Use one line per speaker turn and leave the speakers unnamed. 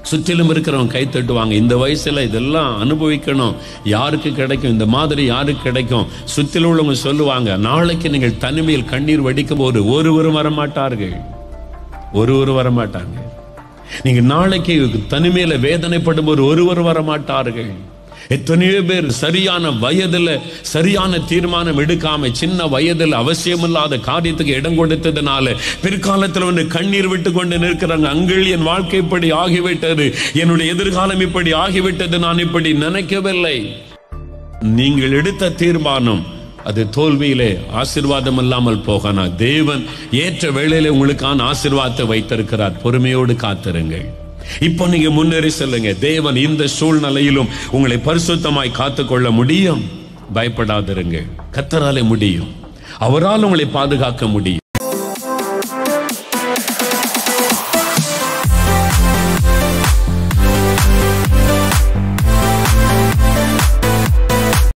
சுற்றிலும் இருக்கிறவங்க கை தட்டுவாங்க இந்த வயசுல இதெல்லாம் அனுபவிக்கணும் யாருக்கு கிடைக்கும் இந்த மாதிரி யாருக்கு கிடைக்கும் சுற்றிலும் உள்ளவங்க சொல்லுவாங்க நாளைக்கு நீங்கள் தனிமையில் கண்ணீர் வடிக்கும் போது ஒருவரும் வரமாட்டார்கள் ஒருவரும் வரமாட்டாங்க நீங்க நாளைக்கு தனிமையில வேதனைப்படும் போது ஒருவர் வரமாட்டார்கள் எத்தனையோ பேர் சரியான வயதுல சரியான தீர்மானம் எடுக்காம சின்ன வயதுல அவசியமில்லாத காரியத்துக்கு இடம் கொடுத்ததுனால பிற்காலத்தில் வந்து கண்ணீர் விட்டு கொண்டு நிற்கிறாங்க அங்கள் என் வாழ்க்கை இப்படி ஆகிவிட்டது என்னுடைய எதிர்காலம் இப்படி ஆகிவிட்டது நான் இப்படி நினைக்கவில்லை நீங்கள் எடுத்த தீர்மானம் அது தோல்வியிலே ஆசீர்வாதம் இல்லாமல் போகனா தேவன் ஏற்ற வேளையிலே உங்களுக்கான ஆசீர்வாதத்தை வைத்திருக்கிறார் பொறுமையோடு காத்திருங்கள் இப்போ நீங்க முன்னேறி செல்லுங்க தேவன் இந்த சூழ்நிலையிலும் உங்களை பரிசுத்தமாய் காத்துக்கொள்ள முடியும் பயப்படாதிருங்கள் கத்தராலே முடியும் அவரால் உங்களை பாதுகாக்க முடியும்